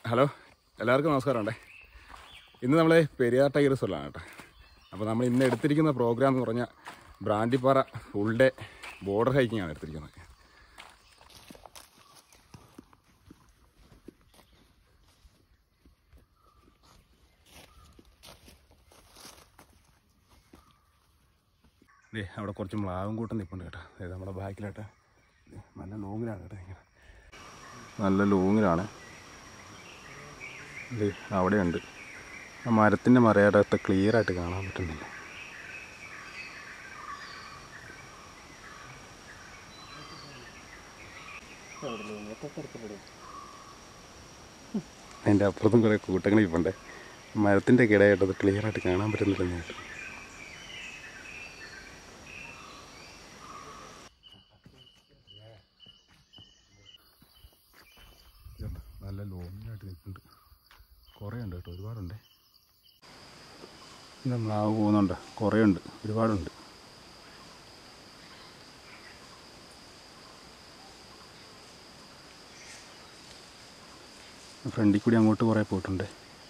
Hello എല്ലാവർക്കും നമസ്കാരം ഉണ്ടേ ഇന്ന് നമ്മൾ പെരിയാർ ടൈഗർ റിസോർട്ടിലാണ് കേട്ടോ അപ്പോൾ നമ്മൾ ഇന്ന് എടുത്തിരിക്കുന്ന പ്രോഗ്രാം എന്ന് പറഞ്ഞാൽ ബ്രാൻഡിപ്പാറ ഫുൾ ഡേ ബോർഡർ ഹൈക്കിംഗ് ആണ് എടുത്തിരിക്കുന്നത് ദേ അവിടെ കുറച്ച് മ്ലാവും കൂട്ടം നിൽപ്പുണ്ട് കേട്ടോ അതായത് നമ്മുടെ ബാക്കിലായിട്ട് നല്ല ലോങ്ങിലാണ് കേട്ടോ ഇങ്ങനെ നല്ല ലോങ്ങിലാണ് ദേ അവിടെയുണ്ട് ആ മരത്തിൻ്റെ മറയടത്ത് ക്ലിയർ ആയിട്ട് കാണാൻ പറ്റുന്നില്ല അതിൻ്റെ അപ്പുറത്തും കുറേ കൂട്ടങ്ങൾ ഇപ്പുണ്ട് മരത്തിൻ്റെ കിടയായിട്ടത് ക്ലിയർ ആയിട്ട് കാണാൻ പറ്റുന്നില്ല ഞാൻ ഇതുണ്ട്. നല്ല ലോങ്ങിലായിട്ട് നിൽക്കുന്നുണ്ട് കുറേ ഉണ്ട് കേട്ടോ ഒരുപാടുണ്ട് ഇത് മ്ലാവ് പോകുന്നുണ്ട് കുറേ ഉണ്ട് ഒരുപാടുണ്ട് ഫ്രണ്ടിൽ കൂടി അങ്ങോട്ട് കുറേ പോയിട്ടുണ്ട്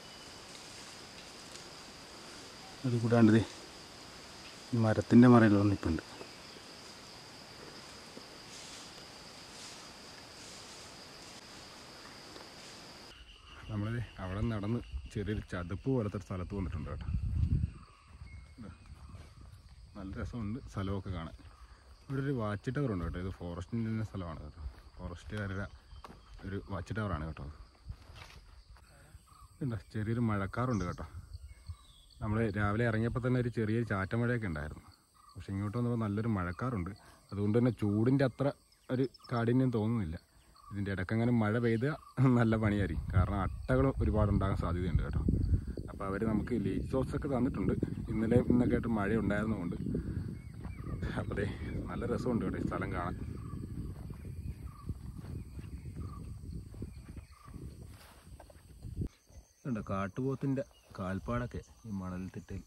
അത് കൂടാണ്ട് ദേ ഈ മരത്തിൻ്റെ മറയിൽ വന്നിപ്പുണ്ട് നമ്മൾ അവിടെ നടന്ന് ചെറിയൊരു ചതുപ്പ് പോലത്തെ ഒരു സ്ഥലത്ത് വന്നിട്ടുണ്ട് കേട്ടോ ഇതാ. നല്ല രസമുണ്ട് സ്ഥലമൊക്കെ കാണാൻ ഇവിടെ ഒരു വാച്ച് ടവർ ഉണ്ട് കേട്ടോ ഇത് ഫോറസ്റ്റിൻ്റെ സ്ഥലമാണ് കേട്ടോ ഫോറസ്റ്റുകാരുടെ ഒരു വാച്ച് ടവറാണ് കേട്ടോ ഉണ്ട് ചെറിയൊരു മഴക്കാറുണ്ട് കേട്ടോ നമ്മൾ രാവിലെ ഇറങ്ങിയപ്പോൾ തന്നെ ഒരു ചെറിയ ചാറ്റ മഴയൊക്കെ ഉണ്ടായിരുന്നു പക്ഷെ ഇങ്ങോട്ട് വന്നപ്പോൾ നല്ലൊരു മഴക്കാറുണ്ട് അതുകൊണ്ട് തന്നെ ചൂടിൻ്റെ അത്ര ഒരു കാഠിന്യം തോന്നുന്നില്ല ഇതിൻ്റെ ഇടയ്ക്കങ്ങനെ മഴ പെയ്ത് നല്ല പണിയായിരിക്കും കാരണം അട്ടകൾ ഒരുപാട് ഉണ്ടാകാൻ സാധ്യതയുണ്ട് കേട്ടോ അപ്പോൾ അവർ നമുക്ക് ലീച്ച് സോഴ്സ് ഒക്കെ തന്നിട്ടുണ്ട് ഇന്നലെ ഇന്നൊക്കെ ആയിട്ട് മഴ ഉണ്ടായിരുന്നതുകൊണ്ട് അപ്പോൾ ദേ നല്ല രസമുണ്ട് കേട്ടോ ഈ സ്ഥലം കാണാൻ ഉണ്ട് കാട്ടുപോത്തിൻ്റെ കാൽപ്പാടൊക്കെ ഈ മണൽ തിട്ടയിൽ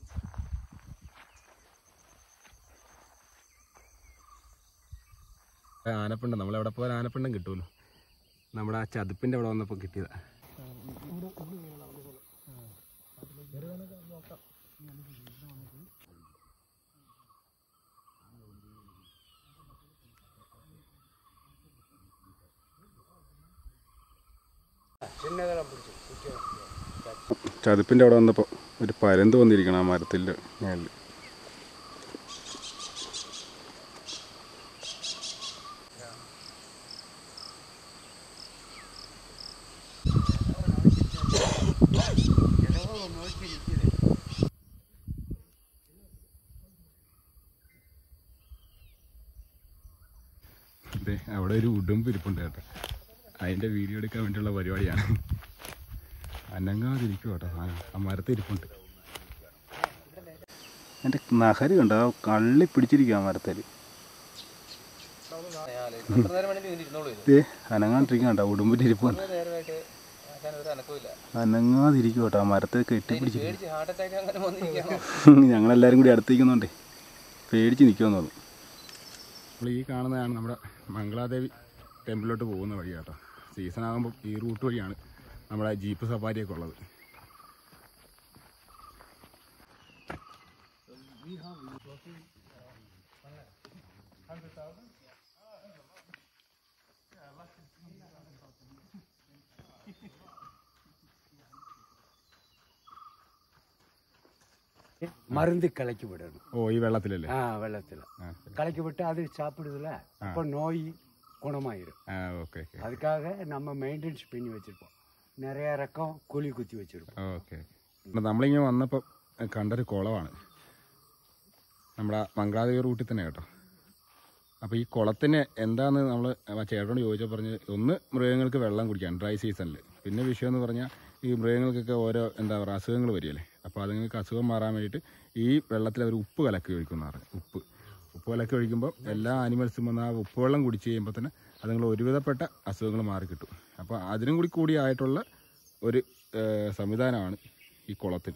ആനപ്പിണ്ടം നമ്മളെവിടെ പോയാൽ ആനപ്പിണ്ടം കിട്ടുമല്ലോ നമ്മുടെ ആ ചതുപ്പിൻ്റെ അവിടെ വന്നപ്പോൾ കിട്ടിയതാ ചതുപ്പിൻ്റെ അവിടെ വന്നപ്പോൾ ഒരു പരന്ത് വന്നിരിക്കണം ആ മരത്തിൻ്റെ മേളിൽ അതെ അവിടെ ഒരു ഉടുമ്പ് ഇരിപ്പുണ്ട് കേട്ടോ അതിൻ്റെ വീഡിയോ എടുക്കാൻ വേണ്ടിയുള്ള പരിപാടിയാണ് അനങ്ങാതിരിക്കും കേട്ടോ സാധനം ആ മരത്തിൽ ഇരിപ്പുണ്ട് എൻ്റെ നഹരി കണ്ടോ ആ കള്ളി പിടിച്ചിരിക്കുക ആ മരത്തിൽ ഏ അനങ്ങാണ്ടിരിക്കുക കേട്ടോ ഉടുമ്പിൻ്റെ ഇരിപ്പുണ്ട് അനങ്ങാതിരിക്കും കേട്ടോ ആ മരത്തിൽ കെട്ടിപ്പിടിച്ചിരിക്കും ഞങ്ങളെല്ലാവരും കൂടി അടുത്തേക്കുന്നുണ്ടേ പേടിച്ച് നിൽക്കുമെന്ന് തോന്നുന്നു നമ്മൾ ഈ കാണുന്നതാണ് നമ്മുടെ മംഗളാദേവി ടെമ്പിളിലോട്ട് പോകുന്ന വഴി കേട്ടോ സീസൺ ആകുമ്പോൾ ഈ റൂട്ട് വഴിയാണ് നമ്മുടെ ജീപ്പ് സഫാരിയൊക്കെ ഉള്ളത് மருந்து கலக்கி விடணும் ഓ ഈ വെള്ളത്തിലല്ലേ ஆ வெள்ளத்தில் ആ கலக்கி விட்டு அது சாப்பிடுதுல அப்போ நோய் குணமாயிரும் ആ ഓക്കെ ഓക്കെ அதுக்காக நம்ம மெயின்டெனன்ஸ் பண்ணி வச்சிருப்போம் நிறைய ரக்கம் குழி குத்தி வச்சிருப்போம் ഓക്കെ നമ്മളിങ്ങനെ വന്നപ്പോൾ കണ്ടൊരു കുളമാണ് നമ്മുടെ മംഗളാദേവി റൂട്ടിൽ തന്നെ കേട്ടോ അപ്പോൾ ഈ കുളത്തിന് എന്താന്ന് നമ്മൾ ചേട്ടനോട് ചോദിച്ചാൽ പറഞ്ഞ് ഒന്ന് മൃഗങ്ങൾക്ക് വെള്ളം കുടിക്കാൻ ഡ്രൈ സീസണിൽ പിന്നെ വിഷയം എന്ന് പറഞ്ഞാൽ ഈ മൃഗങ്ങൾക്കൊക്കെ ഓരോ എന്താ പറയുക അസുഖങ്ങൾ വരികയല്ലേ അപ്പോൾ അതുങ്ങൾക്ക് അസുഖം മാറാൻ വേണ്ടിയിട്ട് ഈ വെള്ളത്തിൽ അവർ ഉപ്പ് കലക്കി ഒഴിക്കുമെന്ന് പറഞ്ഞു ഉപ്പ് ഉപ്പ് കലക്കി ഒഴിക്കുമ്പോൾ എല്ലാ ആനിമൽസും വന്ന് ആ ഉപ്പ് വെള്ളം കുടിച്ച് കഴിയുമ്പോൾ തന്നെ അതുങ്ങൾ ഒരുവിധപ്പെട്ട അസുഖങ്ങൾ മാറി കിട്ടും അപ്പോൾ അതിനും കൂടി കൂടി ആയിട്ടുള്ള ഒരു ഏഹ്, സംവിധാനമാണ് ഈ കുളത്തിൽ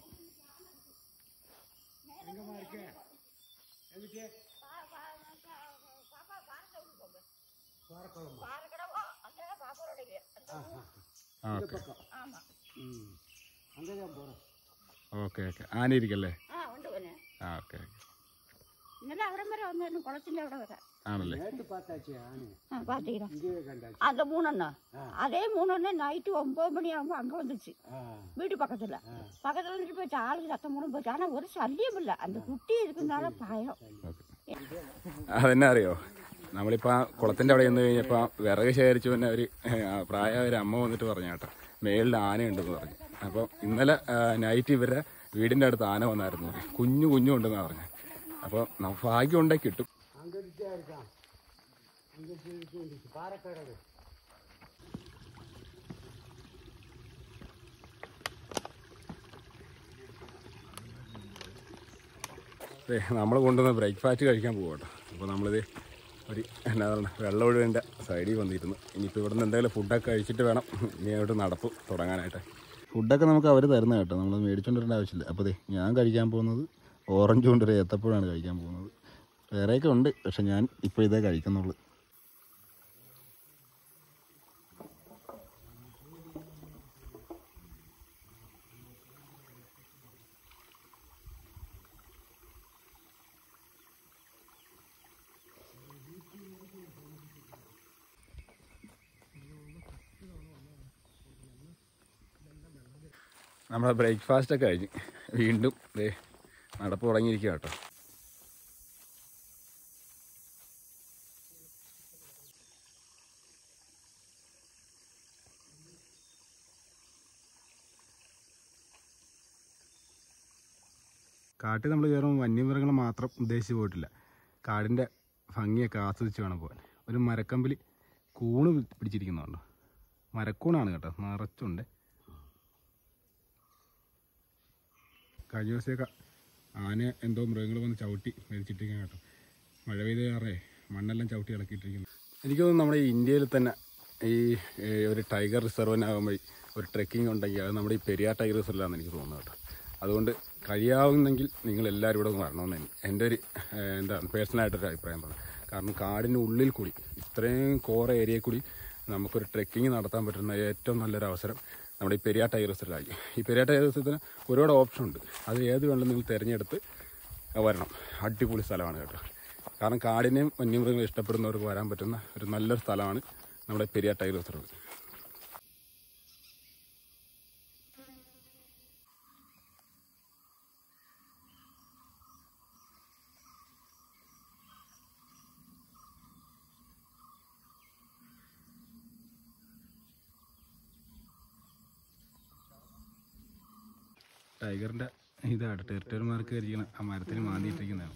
ആ ഓക്കെ ஆமா ம் அங்கே தான் போகிறோம் ഓക്കെ ഓക്കെ ആന ഇരിക്കല്ലേ ആ ഉണ്ട് പിന്നെ ആ ഓക്കെ ഇന്നലെ അവിടം വരെ വന്നായിരുന്നു കുളത്തിന്റെ അവിടെ വരെ ആണല്ലേ நேற்று பார்த்தாச்சு ஆனு ആ പാത്തിക്കണം இங்கேயே கண்டாச்சு அந்த மூணண்ணா அதே மூணண்ணே நைட்டு ஒன்பது மணி ஆகும்போது அங்கே வந்துச்சு ஆ வீட்டு பக்கத்தில் பக்கத்தில் வந்துட்டு போச்சு ஆளுக்கு சத்தம் மூலம் போச்சு ஆனால் ஒரு சல்லியம் இல்லை அந்த குட்டி இருக்கிறதுனால பயம் അതെന്നെ അറിയോ നമ്മളിപ്പോൾ ആ കുളത്തിൻ്റെ അവിടെ ചെന്ന് കഴിഞ്ഞപ്പോൾ വിറക് ശേഖരിച്ചു പിന്നെ ഒരു പ്രായ ഒരു അമ്മ വന്നിട്ട് പറഞ്ഞു കേട്ടോ മേളിൽ ആനയുണ്ടെന്ന് പറഞ്ഞു അപ്പോൾ ഇന്നലെ നൈറ്റ് ഇവരുടെ വീടിൻ്റെ അടുത്ത് ആന വന്നായിരുന്നു കുഞ്ഞു കുഞ്ഞു ഉണ്ടെന്ന് പറഞ്ഞു അപ്പോൾ നമുക്ക് ഭാഗ്യം ഉണ്ടെങ്കിൽ കിട്ടും அங்கிட்டு தான் இருக்கான் அங்கிட்டு இருந்துச்சு பாறைக்கடவு നമ്മൾ കൊണ്ടുവന്ന ബ്രേക്ക്ഫാസ്റ്റ് കഴിക്കാൻ പോകും കേട്ടോ അപ്പോൾ നമ്മളിത് ഒരു എന്നാ പറയുക വെള്ളം ഒഴുകേണ്ട സൈഡിൽ വന്നിരുന്നു ഇനിയിപ്പോൾ ഇവിടുന്ന് എന്തെങ്കിലും ഫുഡൊക്കെ കഴിച്ചിട്ട് വേണം ഇനി അങ്ങോട്ട് നടപ്പ് തുടങ്ങാനായിട്ട് ഫുഡൊക്കെ നമുക്ക് അവർ തരുന്ന കേട്ടോ നമ്മൾ മേടിച്ചുകൊണ്ട് വരേണ്ട ആവശ്യമില്ല അപ്പോൾ ദേ ഞാൻ കഴിക്കാൻ പോകുന്നത് ഓറഞ്ച് കൊണ്ടൊരു ഏത്തപ്പഴമാണ് കഴിക്കാൻ പോകുന്നത് വേറെയൊക്കെ ഉണ്ട് പക്ഷെ ഞാൻ ഇപ്പോൾ ഇതേ കഴിക്കുന്നുള്ളൂ നമ്മുടെ ബ്രേക്ക്ഫാസ്റ്റ് ഒക്കെ കഴിഞ്ഞ് വീണ്ടും ദേ നടപ്പ് തുടങ്ങിയിരിക്കുക കേട്ടോ കാട്ടിൽ നമ്മൾ കയറുമ്പോൾ വന്യമൃഗങ്ങൾ മാത്രം ഉദ്ദേശിച്ച് പോയിട്ടില്ല കാടിൻ്റെ ഭംഗിയൊക്കെ ആസ്വദിച്ച് വേണം പോകാൻ ഒരു മരക്കമ്പിൽ കൂണ് പിടിച്ചിരിക്കുന്നുണ്ടോ മരക്കൂണാണ് കേട്ടോ നിറച്ചുണ്ട് കഴിഞ്ഞ ദിവസമൊക്കെ ആന എന്തോ മൃഗങ്ങൾ വന്ന് ചവിട്ടി മരിച്ചിട്ടിരിക്കാൻ കേട്ടോ മഴ പെയ്ത് കാറേ മണ്ണെല്ലാം ചവിട്ടി ഇളക്കിയിട്ടിരിക്കുന്നു എനിക്ക് തോന്നുന്നു നമ്മുടെ ഈ ഇന്ത്യയിൽ തന്നെ ഈ ഏ, ഒരു ടൈഗർ റിസർവിനാകുമ്പോൾ ഒരു ട്രെക്കിംഗ് ഉണ്ടെങ്കിൽ അത് നമ്മുടെ ഈ പെരിയാർ ടൈഗർ റിസർവിലാണെന്ന് എനിക്ക് തോന്നുന്നത് കേട്ടോ അതുകൊണ്ട് കഴിയാവുന്നെങ്കിൽ നിങ്ങൾ എല്ലാവരും ഇവിടെ ഒന്ന് വരണമെന്ന് എനി- എൻ്റെ ഒരു ഏ, എന്താണ് പേഴ്സണലായിട്ടൊരു അഭിപ്രായം പറഞ്ഞു കാരണം കാടിൻ്റെ ഉള്ളിൽ കൂടി ഇത്രയും കോറ ഏരിയയിൽ കൂടി നമുക്കൊരു ട്രെക്കിംഗ് നടത്താൻ പറ്റുന്ന ഏറ്റവും നല്ലൊരു അവസരം നമ്മുടെ ഈ പെരിയാർ ടൈഗർ റിസർവിലായി ഈ പെരിയാർ ടൈഗർ റിസർവത്തിന് ഒരുപാട് ഓപ്ഷൻ ഉണ്ട് അത് ഏത് വേണമെങ്കിലും നിങ്ങൾ തിരഞ്ഞെടുത്ത് വരണം അടിപൊളി സ്ഥലമാണ് കേട്ടോ കാരണം കാടിനെയും വന്യമൃഗങ്ങളെ ഇഷ്ടപ്പെടുന്നവർക്ക് വരാൻ പറ്റുന്ന ഒരു നല്ലൊരു സ്ഥലമാണ് നമ്മുടെ പെരിയാർ ടൈഗർ റിസർവ് ടൈഗറിൻ്റെ ഇതാണ് ടെറിട്ടറി മാർക്ക് ഇരിക്കുന്ന ആ മരത്തിന് മാന്തിയിട്ടിരിക്കുന്നതാണ്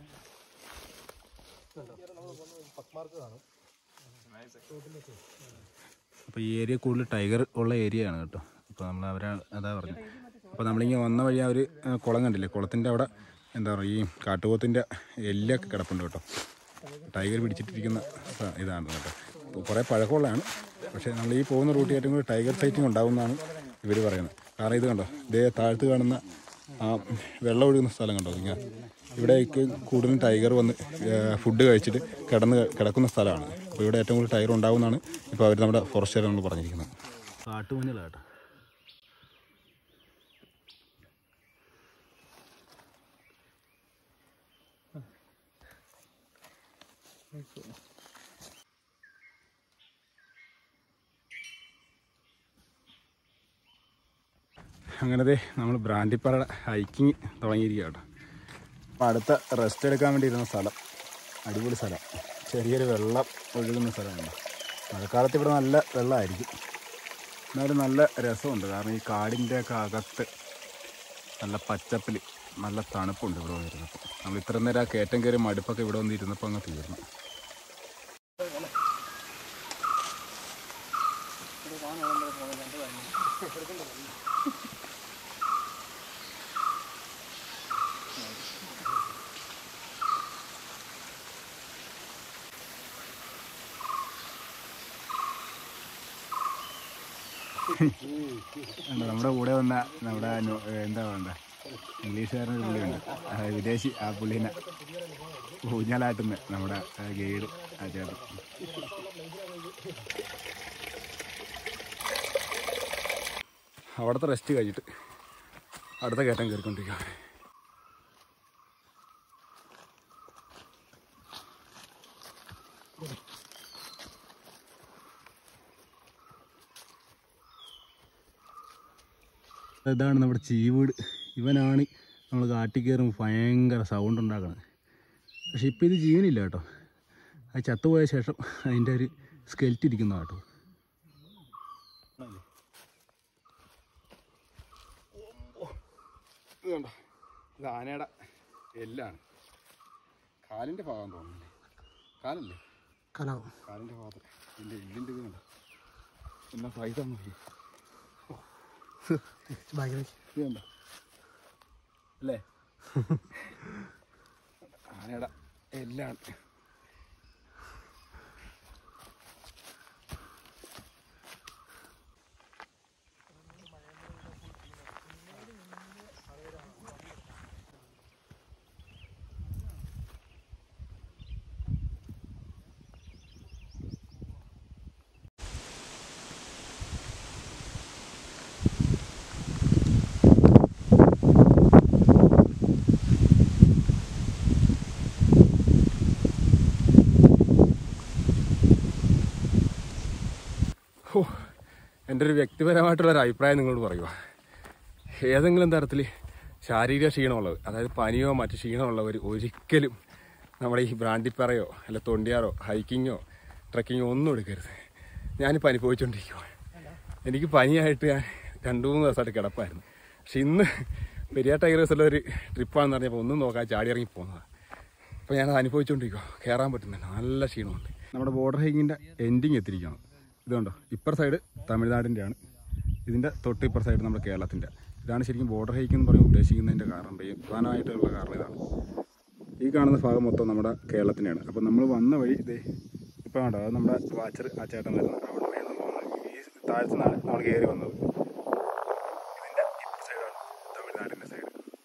അപ്പോൾ ഈ ഏരിയ കൂടുതൽ ടൈഗർ ഉള്ള ഏരിയ ആണ് കേട്ടോ അപ്പോൾ നമ്മൾ അവരാ അതാ പറഞ്ഞത് അപ്പോൾ നമ്മളിങ്ങനെ വന്ന വഴി ആ ഒരു ആ, കുളം കണ്ടില്ലേ കുളത്തിൻ്റെ അവിടെ എന്താ പറയുക ഈ കാട്ടുപോത്തിൻ്റെ എല്ലൊക്കെ കിടപ്പുണ്ട് കേട്ടോ ടൈഗർ പിടിച്ചിട്ടിരിക്കുന്ന സ- ഇതാണ് കേട്ടോ കുറേ പഴക്കമുള്ളതാണ് പക്ഷേ നമ്മൾ ഈ പോകുന്ന റൂട്ടിൽ ഏറ്റവും കൂടുതൽ ടൈഗർ സൈറ്റിംഗ് ഉണ്ടാകുമെന്നാണ് ഇവർ പറയുന്നത് കാരണം ഇത് കണ്ടോ ഇതേ താഴത്ത് കാണുന്ന ആ വെള്ളം ഒഴുകുന്ന സ്ഥലം കണ്ടോ ഇങ്ങനെ ഇവിടേക്ക് കൂടുതലും ടൈഗർ വന്ന് ഫുഡ് കഴിച്ചിട്ട് കിടന്ന് കിടക്കുന്ന സ്ഥലമാണ് അപ്പോൾ ഇവിടെ ഏറ്റവും കൂടുതൽ ടൈഗർ ഉണ്ടാകുമെന്നാണ് ഇപ്പോൾ അവർ നമ്മുടെ ഫോറസ്റ്റുകാർ നമ്മൾ പറഞ്ഞിരിക്കുന്നത് കാട്ടുമഞ്ഞളാട്ടോ അങ്ങനത്തെ നമ്മൾ ബ്രാൻഡിപ്പാറ ഹൈക്കിങ് തുടങ്ങിയിരിക്കുക കേട്ടോ അപ്പോൾ അടുത്ത റെസ്റ്റ് എടുക്കാൻ വേണ്ടി ഇരുന്ന സ്ഥലം അടിപൊളി സ്ഥലം ചെറിയൊരു വെള്ളം ഒഴുകുന്ന സ്ഥലമാണ് മഴക്കാലത്ത് ഇവിടെ നല്ല വെള്ളമായിരിക്കും എന്നാലും നല്ല രസമുണ്ട് കാരണം ഈ കാടിൻ്റെ ഒക്കെ അകത്ത് നല്ല പച്ചപ്പിൽ നല്ല തണുപ്പുണ്ട് ഇവിടെ വന്നിരുന്നപ്പോൾ നമ്മൾ ഇത്ര നേരം ആ കയറ്റം കയറി മടുപ്പൊക്കെ ഇവിടെ വന്ന് ഇരുന്നപ്പോൾ അങ്ങ് തീർന്നു ഉണ്ട്. നമ്മുടെ കൂടെ വന്ന നമ്മുടെ നോ- ഏ, എന്താ വേണ്ട ഇംഗ്ലീഷുകാരനൊരു പുള്ളിയുണ്ട് ആ, വിദേശി ആ പുള്ളീനെ ഊഞ്ഞാലാട്ടുന്ന നമ്മുടെ ഗൈഡ് ആ ചേട്ടൻ അവിടുത്തെ റെസ്റ്റ് കഴിഞ്ഞിട്ട് അടുത്ത കയറ്റം കയറിക്കൊണ്ടിരിക്കുക ഇതാണ് നമ്മുടെ ചീവീട് ഇവനാണ് നമ്മൾ കാട്ടിൽ കയറുമ്പോൾ ഭയങ്കര സൗണ്ട് ഉണ്ടാക്കുന്നത് പക്ഷെ ഇപ്പം ഇത് ജീവനില്ല കേട്ടോ അത് ചത്തുപോയ ശേഷം അതിൻ്റെ ഒരു സ്കെൽറ്റ് ഇരിക്കുന്ന കേട്ടോ ഇത് കണ്ടോ ഇത് ആനയുടെ എല്ലാണ് കാലിൻ്റെ ഭാഗം തോന്നുന്നില്ലേ കാലല്ലേ കലാവും കാലിൻ്റെ ഭാഗത്ത് ഇതിൻ്റെ എല്ലിൻ്റെ ഇത് കണ്ടോ എന്നാ സൈസാന്ന് നോക്കി ഭയങ്കര ഇത് കണ്ടോ അല്ലേ ആനയുടെ എല്ലാണ് ഓ എൻ്റെ ഒരു വ്യക്തിപരമായിട്ടുള്ള ഒരു അഭിപ്രായം നിങ്ങളോട് പറയുക ഏതെങ്കിലും തരത്തിൽ ശാരീരിക ക്ഷീണമുള്ളവർ അതായത് പനിയോ മറ്റ് ക്ഷീണമുള്ളവർ ഒരിക്കലും നമ്മുടെ ഈ ബ്രാൻഡിപ്പറയോ അല്ല തൊണ്ടിയാറോ ഹൈക്കിങ്ങോ ട്രക്കിങ്ങോ ഒന്നും എടുക്കരുത് ഞാനിപ്പോൾ അനുഭവിച്ചുകൊണ്ടിരിക്കുക എനിക്ക് പനിയായിട്ട് ഞാൻ രണ്ട് മൂന്ന് ദിവസമായിട്ട് കിടപ്പായിരുന്നു പക്ഷെ ഇന്ന് പെരിയ ടൈഗേഴ്സുള്ള ഒരു ട്രിപ്പാണെന്ന് പറഞ്ഞപ്പോൾ ഒന്നും നോക്കാൻ ചാടി ഇറങ്ങി പോകുന്നതാണ് അപ്പോൾ ഞാനത് അനുഭവിച്ചുകൊണ്ടിരിക്കുക കയറാൻ പറ്റുന്നില്ല നല്ല ക്ഷീണമുണ്ട് നമ്മുടെ ബോർഡർ ഹൈക്കിങ്ങിൻ്റെ എൻഡിങ് എത്തിയിരിക്കുകയാണ് ഇതുണ്ടോ ഇപ്പർ സൈഡ് തമിഴ്നാടിൻ്റെയാണ് ഇതിൻ്റെ തൊട്ട് ഇപ്പർ സൈഡ് നമ്മുടെ കേരളത്തിൻ്റെ ഇതാണ് ശരിക്കും ബോർഡർ ഹൈക്കിംഗ് എന്ന് പറഞ്ഞ് ഉദ്ദേശിക്കുന്നതിൻ്റെ കാരണം പ്രധാനമായിട്ടുള്ള കാരണം ഇതാണ് ഈ കാണുന്ന ഭാഗം മൊത്തം നമ്മുടെ കേരളത്തിൻ്റെയാണ് അപ്പോൾ നമ്മൾ വന്ന വഴി ഇതേ ഇപ്പോൾ കണ്ടോ അത് നമ്മുടെ വാച്ചർ ആ ചേട്ടൻ വരുന്നത് അവിടെ മേളിൽ പോകുന്നത് ഈ താഴത്തു നിന്നാണ് നമ്മൾ കയറി വന്നത് ഇതിൻ്റെ ഇപ്പർ സൈഡാണ് തമിഴ്നാടിൻ്റെ സൈഡ്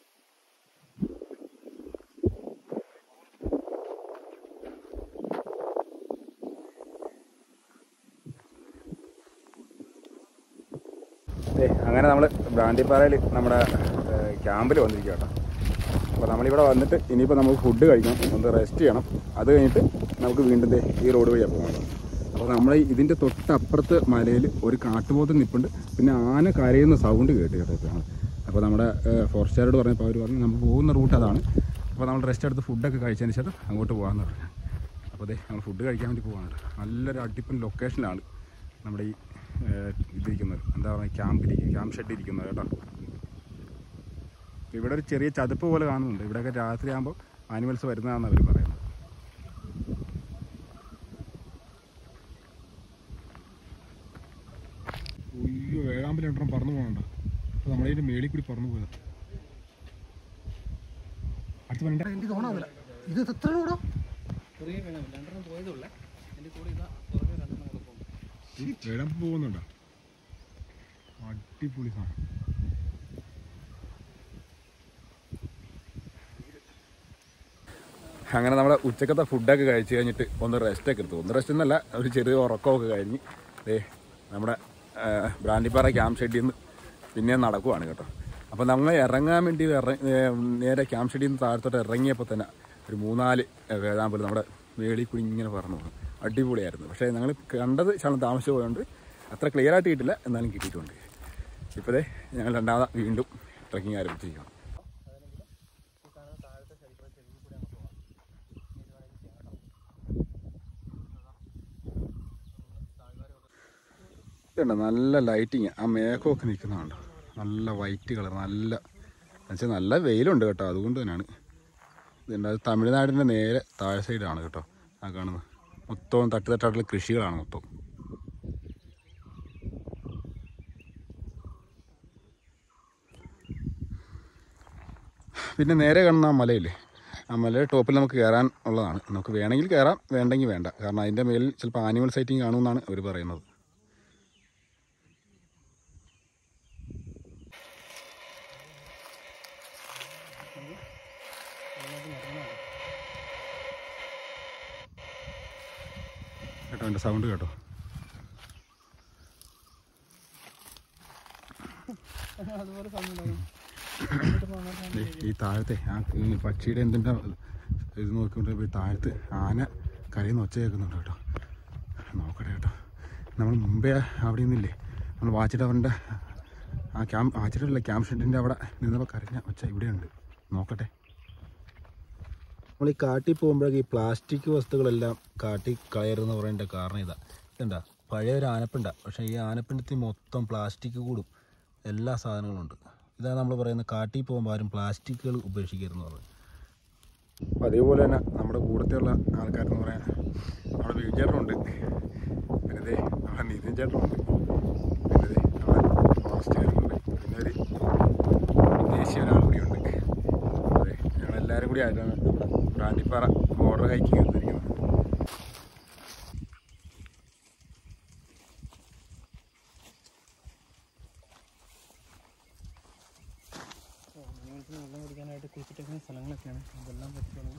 ഏ അങ്ങനെ നമ്മൾ ബ്രാൻഡിപ്പാറയിൽ നമ്മുടെ ക്യാമ്പിൽ വന്നിരിക്കുക കേട്ടോ അപ്പോൾ നമ്മളിവിടെ വന്നിട്ട് ഇനിയിപ്പോൾ നമുക്ക് ഫുഡ് കഴിക്കണം ഒന്ന് റെസ്റ്റ് ചെയ്യണം അത് കഴിഞ്ഞിട്ട് നമുക്ക് വീണ്ടും ദേ ഈ റോഡ് വഴിയാണ് പോകണം അപ്പോൾ നമ്മൾ ഇതിൻ്റെ തൊട്ടപ്പുറത്ത് മലയിൽ ഒരു കാട്ടുപോത്ത് നിൽപ്പുണ്ട് പിന്നെ ആന കരയുന്ന സൗണ്ട് കേട്ട് കേട്ടോ ഇപ്പോൾ ഞങ്ങൾ അപ്പോൾ നമ്മുടെ ഫോറസ്റ്റുകാരോട് പറഞ്ഞപ്പോൾ അവർ പറഞ്ഞു നമ്മൾ പോകുന്ന റൂട്ട് അതാണ് അപ്പോൾ നമ്മൾ റെസ്റ്റ് എടുത്ത് ഫുഡൊക്കെ കഴിച്ചതിന് ശേഷം അങ്ങോട്ട് പോകാമെന്ന് പറഞ്ഞു അപ്പോൾ അതെ നമ്മൾ ഫുഡ് കഴിക്കാൻ വേണ്ടി പോകാണ് കേട്ടോ നല്ലൊരു അടിപ്പൻ ലൊക്കേഷനിലാണ് നമ്മുടെ ഈ ഏഹ്, ഇതിരിക്കുന്നത് എന്താ പറയുക ക്യാമ്പിരിക്കുക ക്യാമ്പ് ഷെഡ് ഇരിക്കുന്നത് കേട്ടോ ഇവിടെ ഒരു ചെറിയ ചതുപ്പ് പോലെ കാണുന്നുണ്ട് ഇവിടെയൊക്കെ രാത്രിയാകുമ്പോൾ ആനിമൽസ് വരുന്നതാണെന്ന് അവർ പറയുന്നത് അയ്യോ വേഴാമ്പൽ രണ്ടെണ്ണം പറന്നു പോകണ്ട അപ്പോൾ നമ്മളതിൻ്റെ മേളിൽ കൂടി പറന്നു പോയത് അടുത്ത പണിൻ്റെ എനിക്ക് തോന്നാവില്ല ഇത് എത്ര കൂടോ വേഴാമ്പ് പോകുന്നുണ്ടോ അടിപൊളി സാധനം അങ്ങനെ നമ്മുടെ ഉച്ചക്കത്തെ ഫുഡൊക്കെ കഴിച്ച് കഴിഞ്ഞിട്ട് ഒന്ന് റെസ്റ്റൊക്കെ എടുത്തു ഒന്ന് റെസ്റ്റ് എന്നല്ല ഒരു ചെറിയ ഉറക്കമൊക്കെ കഴിഞ്ഞ് ദേ നമ്മുടെ ആ, ബ്രാൻഡിപ്പാറ ക്യാമ്പ് ഷെഡിൽ നിന്ന് പിന്നെ നടക്കുവാണ് കേട്ടോ അപ്പോൾ നമ്മൾ ഇറങ്ങാൻ വേണ്ടി ഇറ- ഏ, നേരെ ക്യാമ്പ് ഷെഡിൽ നിന്ന് താഴത്തോട്ട് ഇറങ്ങിയപ്പോൾ തന്നെ ഒരു മൂന്നാല് വേഴാമ്പൽ നമ്മുടെ വേളി കൂടി ഇങ്ങനെ പറഞ്ഞു പോകും അടിപൊളിയായിരുന്നു പക്ഷേ ഞങ്ങൾ കണ്ടത് ശകലം താമസിച്ചു പോയതുകൊണ്ട് അത്ര ക്ലിയർ ആയിട്ട് കിട്ടില്ല എന്നാലും കിട്ടിയിട്ടുണ്ട് ഇപ്പോഴേ ഞങ്ങൾ രണ്ടാമത് വീണ്ടും ട്രക്കിംഗ് ആരംഭിച്ചിരിക്കുകയാണ് ഇതുണ്ട് നല്ല ലൈറ്റിങ് ആ മേഘമൊക്കെ നിൽക്കുന്നുണ്ട് നല്ല വൈറ്റ് കളർ നല്ല എന്നുവെച്ചാൽ നല്ല വെയിലുണ്ട് കേട്ടോ അതുകൊണ്ട് തന്നെയാണ് ഇതുണ്ട് അത് തമിഴ്നാടിൻ്റെ നേരെ താഴെ സൈഡാണ് കേട്ടോ ആ കാണുന്നത് മൊത്തം തട്ടുതട്ടായിട്ടുള്ള കൃഷികളാണ് മൊത്തം പിന്നെ നേരെ കാണുന്ന ആ മലയില്ലേ ആ മലയുടെ ടോപ്പിൽ നമുക്ക് കയറാൻ ഉള്ളതാണ് നമുക്ക് വേണമെങ്കിൽ കയറാം വേണ്ടെങ്കിൽ വേണ്ട കാരണം അതിൻ്റെ മേലിൽ ചിലപ്പോൾ ആനിമൽ സൈറ്റിംഗ് കാണുമെന്നാണ് അവർ പറയുന്നത് കേട്ടോ എൻ്റെ സൗണ്ട് കേട്ടോ ദേ, ഈ താഴത്തെ ആ ഈ പക്ഷിയുടെ എന്തിൻ്റെ ഇത് നോക്കിക്കൊണ്ട് പോയി താഴത്ത് ആന കരയുന്ന ഒച്ച കേൾക്കുന്നുണ്ട് കേട്ടോ നോക്കട്ടെ കേട്ടോ നമ്മൾ മുമ്പേ അവിടെ നിന്നില്ലേ നമ്മൾ വാച്ച് ടവറിൻ്റെ ആ ക്യാമ്പ് വാച്ച് ടവറില്ല ക്യാമ്പ് ഷെഡിൻ്റെ അവിടെ നിന്നപ്പോൾ കരഞ്ഞ ഒച്ച ഇവിടെയുണ്ട് നോക്കട്ടെ നമ്മൾ ഈ കാട്ടിൽ പോകുമ്പോഴേക്ക് ഈ പ്ലാസ്റ്റിക് വസ്തുക്കളെല്ലാം കാട്ടി കളയരുതെന്ന് പറയേണ്ട കാരണം ഇതാ ഇതുണ്ടാ പഴയ ഒരു ആനപ്പിണ്ട പക്ഷേ ഈ ആനപ്പിണ്ടത്തിൽ മൊത്തം പ്ലാസ്റ്റിക് കൂടും എല്ലാ സാധനങ്ങളും ഉണ്ട് ഇതാണ് നമ്മൾ പറയുന്നത് കാട്ടിൽ പോകുമ്പോൾ ആരും പ്ലാസ്റ്റിക്കുകൾ ഉപേക്ഷിക്കരുതെന്ന് പറയുന്നത് അപ്പോൾ അതേപോലെ തന്നെ നമ്മുടെ കൂടത്തിലുള്ള ആൾക്കാരെന്ന് പറയാൻ നമ്മുടെ വീചേട്ടനുണ്ട് പിന്നെ ദേ നമ്മുടെ നിതിൻ ചേട്ടനുണ്ട് പിന്നെ ദേ നമ്മുടെ ഫോറസ്റ്റുകാരുണ്ട് പിന്നെ ഒരു ദേശീയ ഒരാൾ കൂടിയുണ്ട് അതെ ഞങ്ങളെല്ലാവരും കൂടി ആയിട്ടാണ് നമ്മുടെ ബ്രാണ്ടിപ്പാറ ബോർഡർ ഹൈക്കിങ് എടുത്തിരിക്കുന്നത് വെള്ളം കുടിക്കാനായിട്ട് കുളിച്ചിട്ടേക്കുന്ന സ്ഥലങ്ങളൊക്കെയാണ് ഇതെല്ലാം പറ്റുകയാണെങ്കിൽ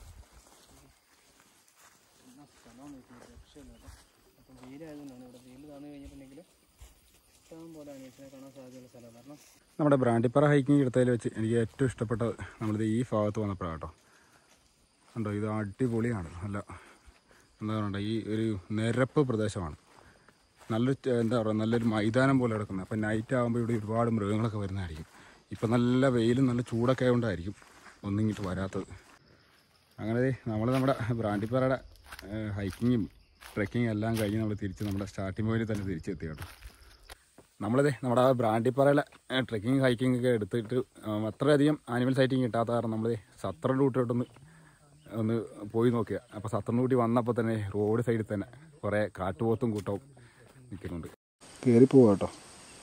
എന്നാ സ്ഥലമാണ് നോക്കുന്നത് രക്ഷയില്ല കേട്ടോ അപ്പം വെയിലായതുകൊണ്ടാണ് ഇവിടെ വെയിൽ താന്നു കഴിഞ്ഞിട്ടുണ്ടെങ്കിൽ ഇഷ്ടം പോലെ അനീസിനെ കാണാൻ സാധ്യതയുള്ള സ്ഥലമാണ് കാരണം നമ്മുടെ ബ്രാണ്ടിപ്പാറ ഹൈക്കിങ് എടുത്തതിൽ വെച്ച് എനിക്ക് ഏറ്റവും ഇഷ്ടപ്പെട്ടത് നമ്മളിത് ഈ ഭാഗത്ത് വന്നപ്പോഴാണ് കേട്ടോ കണ്ടോ ഇത് അടിപൊളിയാണ് നല്ല എന്താ പറയണ്ട ഈ ഒരു നിരപ്പ് പ്രദേശമാണ് നല്ലൊരു ചെ- എന്താ പറയുക നല്ലൊരു മൈതാനം പോലെ കിടക്കുന്നത് അപ്പം നൈറ്റ് ആകുമ്പോൾ ഇവിടെ ഒരുപാട് മൃഗങ്ങളൊക്കെ വരുന്നതായിരിക്കും ഇപ്പം നല്ല വെയിലും നല്ല ചൂടൊക്കെ ആയതുകൊണ്ടായിരിക്കും ഒന്നും ഇങ്ങോട്ട് വരാത്തത് അങ്ങനെ നമ്മൾ നമ്മുടെ ബ്രാണ്ടിപ്പാറയുടെ ഹൈക്കിങ്ങും ട്രെക്കിങ്ങും എല്ലാം കഴിഞ്ഞ് നമ്മൾ തിരിച്ച് നമ്മുടെ സ്റ്റാർട്ടിംഗ് പോയിന്റിൽ തന്നെ തിരിച്ചെത്തി കേട്ടോ നമ്മളിതേ നമ്മുടെ ആ ബ്രാണ്ടിപ്പാറയിലെ ട്രെക്കിങ് ഹൈക്കിംഗ് ഒക്കെ എടുത്തിട്ട് ഉം, അത്രയധികം ആനിമൽ സൈറ്റിംഗ് കിട്ടാത്ത കാരണം നമ്മൾ സത്ര റൂട്ടിലോട്ടൊന്ന് ഒന്ന് പോയി നോക്കിയ അപ്പോൾ സത്ര റൂട്ടി വന്നപ്പോൾ തന്നെ റോഡ് സൈഡിൽ തന്നെ കുറേ കാട്ടുപോത്തും കൂട്ടവും നിൽക്കുന്നുണ്ട് കയറി പോവാ കേട്ടോ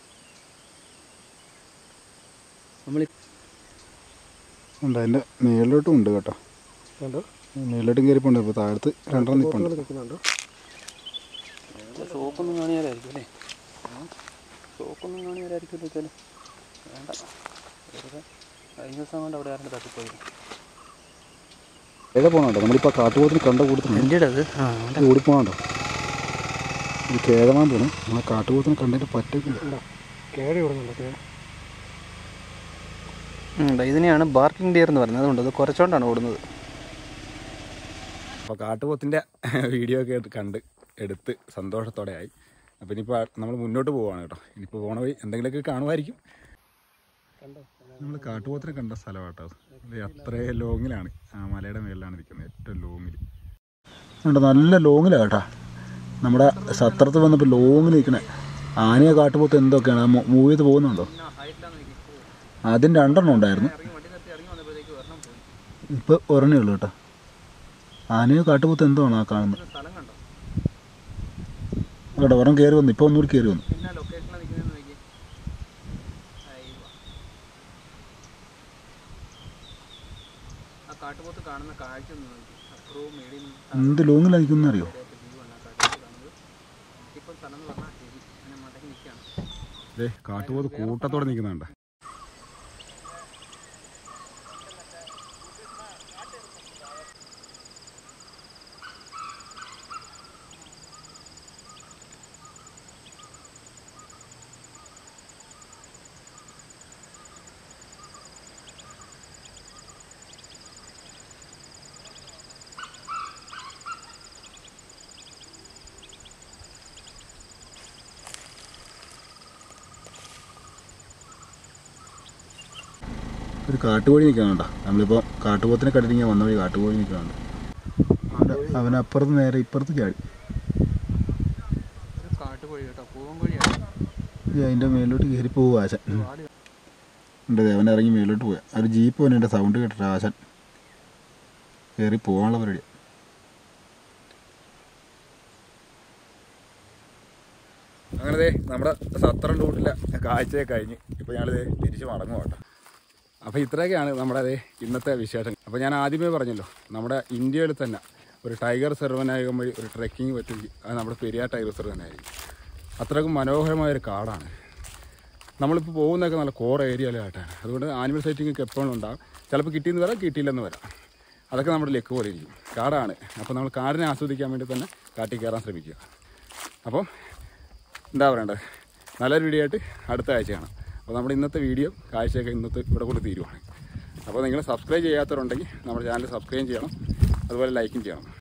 നമ്മൾ ഉണ്ട് അതിൻ്റെ മേളിലോട്ടും ഉണ്ട് കേട്ടോ കണ്ടോ മേളിലോട്ടും കയറി പോണ്ട് അപ്പോൾ താഴത്ത് രണ്ടെണ്ണം നിൽപ്പുണ്ട് നിൽക്കുന്നുണ്ടോ ഷോക്കൊന്നും കാണിയാലായിരിക്കും അല്ലേ ഷോക്കൊന്നും കാണിയാലായിരിക്കും വെച്ചാൽ വേണ്ട വെറുതെ കഴിഞ്ഞ ദിവസം കൊണ്ട് അവിടെ ആരുടെ തട്ടിപ്പോയി ഏതാ പോകണം കേട്ടോ നമ്മളിപ്പോൾ കാട്ടുപോത്തിന് കണ്ട കൂട്ടത്തിന് എൻ്റെ അത് ആ ഓടിപ്പോകണ്ടോ ഇത് കേഴമാൻ പോണേ നമ്മളെ കാട്ടുപോത്തിന് കണ്ടതിൻ്റെ പറ്റത്തില്ല കേടി വിടുന്നുണ്ടോ കേടി ഉണ്ട് ഇതിനെയാണ് ബാർക്കിംഗ് ഡിയർ എന്ന് പറയുന്നത് അതുകൊണ്ട് അത് കുറച്ചുകൊണ്ടാണ് ഓടുന്നത് അപ്പോൾ കാട്ടുപോത്തിൻ്റെ വീഡിയോ ഒക്കെ എടുത്ത് കണ്ട് എടുത്ത് സന്തോഷത്തോടെ ആയി അപ്പോൾ ഇനിയിപ്പോൾ നമ്മൾ മുന്നോട്ട് പോവുകയാണ് കേട്ടോ ഇനിയിപ്പോൾ പോണ വഴി എന്തെങ്കിലുമൊക്കെ കാണുമായിരിക്കും നമ്മൾ കാട്ടുപോത്തിനെ കണ്ട സ്ഥലമാണ് കേട്ടോ അത് അത്രയും ലോങ്ങിലാണ് ആ മലയുടെ മേളിലാണ് നിൽക്കുന്നത് ഏറ്റവും ലോങ്ങിൽ ഉണ്ട് നല്ല ലോങ്ങിലാണ് കേട്ടോ നമ്മുടെ സത്രത്ത് വന്നപ്പോൾ ലോങ്ങിൽ നിൽക്കണേ ആനയെ കാട്ടുപോത്ത് എന്തൊക്കെയാണ് ആ മൂവ് ചെയ്ത് പോകുന്നുണ്ടോ ആദ്യം രണ്ടെണ്ണം ഉണ്ടായിരുന്നു ഇപ്പോൾ ഒരെണ്ണേ ഉള്ളൂ കേട്ടോ ആനയോ കാട്ടുപോത്ത് എന്തോ ആണ് ആ കാണുന്നത് സ്ഥലം കണ്ടോ കേട്ടോ ഒരെണ്ണം കയറി വന്നു ഇപ്പോൾ ഒന്നുകൂടി കയറി വന്നു പിന്നെ ലൊക്കേഷനിലാണ് നിൽക്കുന്നത് നോക്കി ആ കാട്ടുപോത്ത് കാണുന്ന കാഴ്ച ഒന്ന് നോക്കി അപ്പുറവും മേടിയും എന്ത് ലോങ്ങിലാണ് നിൽക്കുന്ന അറിയോ വ്യൂ ആണ് ആ കാട്ടുപോത്ത് കാണുന്നത് ഇപ്പം സ്ഥലം എന്ന് പറഞ്ഞാൽ ശരി അങ്ങനെ മടക്കി നിൽക്കുകയാണ് ദേ കാട്ടുപോത്ത് കൂട്ടത്തോടെ നിൽക്കുന്നുണ്ട് ഒരു കാട്ടുകോഴി നിൽക്കുന്നുണ്ടോ നമ്മളിപ്പോൾ കാട്ടുപോത്തിനെ കണ്ടിട്ട് വന്ന വഴി കാട്ടുകോഴി നിൽക്കുന്നുണ്ട് അവനപ്പുറത്ത് നേരെ ഇപ്പുറത്ത് ചാടി കാട്ടുകോഴി കേട്ടോ പൂവൻകോഴിയാണ് ഈ അതിൻ്റെ മേലോട്ട് കയറി പോവുക ആശൻ ഉണ്ട് ദേ, അവൻ ഇറങ്ങി മേലോട്ട് പോയ ആ ഒരു ജീപ്പ് വന്നെ സൗണ്ട് കേട്ടിട്ട് ആശൻ കയറി പോകാനുള്ള പരിപാടി അങ്ങനെ ദേ നമ്മുടെ സത്രം റൂട്ടിലെ കാഴ്ചയെ കഴിഞ്ഞ് ഇപ്പോൾ ഞങ്ങൾ തിരിച്ച് മടങ്ങും കേട്ടോ അപ്പോൾ ഇത്രയൊക്കെയാണ് നമ്മുടെ ദേ ഇന്നത്തെ വിശേഷം അപ്പോൾ ഞാൻ ആദ്യമേ പറഞ്ഞല്ലോ നമ്മുടെ ഇന്ത്യയിൽ തന്നെ ഒരു ടൈഗർ സെർവനായകം വഴി ഒരു ട്രെക്കിംഗ് പറ്റുമെങ്കിൽ അത് നമ്മുടെ പെരിയാർ ടൈഗർ സെർവ് തന്നെയായിരിക്കും അത്രയ്ക്കും മനോഹരമായൊരു കാടാണ് നമ്മളിപ്പോൾ പോകുന്നതൊക്കെ നല്ല കോർ ഏരിയയിലായിട്ടാണ് അതുകൊണ്ട് ആനിമൽ സൈറ്റിംഗ് ഒക്കെ എപ്പോഴും ഉണ്ടാകും ചിലപ്പോൾ കിട്ടിയെന്ന് വരാം കിട്ടിയില്ലെന്ന് വരാം അതൊക്കെ നമ്മുടെ ലെക്ക് പോലെ ഇരിക്കും കാടാണ് അപ്പോൾ നമ്മൾ കാടിനെ ആസ്വദിക്കാൻ വേണ്ടി തന്നെ കാട്ടിൽ കയറാൻ ശ്രമിക്കുക അപ്പം എന്താ പറയണ്ടത് നല്ലൊരു വീഡിയോ ആയിട്ട് അടുത്ത ആഴ്ച കാണാം അപ്പോൾ നമ്മുടെ ഇന്നത്തെ വീഡിയോ കാഴ്ചയൊക്കെ ഇന്നത്തെ ഇവിടെ കൊണ്ട് തീരുവാണ് അപ്പോൾ നിങ്ങൾ സബ്സ്ക്രൈബ് ചെയ്യാത്തവരുണ്ടെങ്കിൽ നമ്മുടെ ചാനൽ സബ്സ്ക്രൈബ് ചെയ്യണം അതുപോലെ ലൈക്കും ചെയ്യണം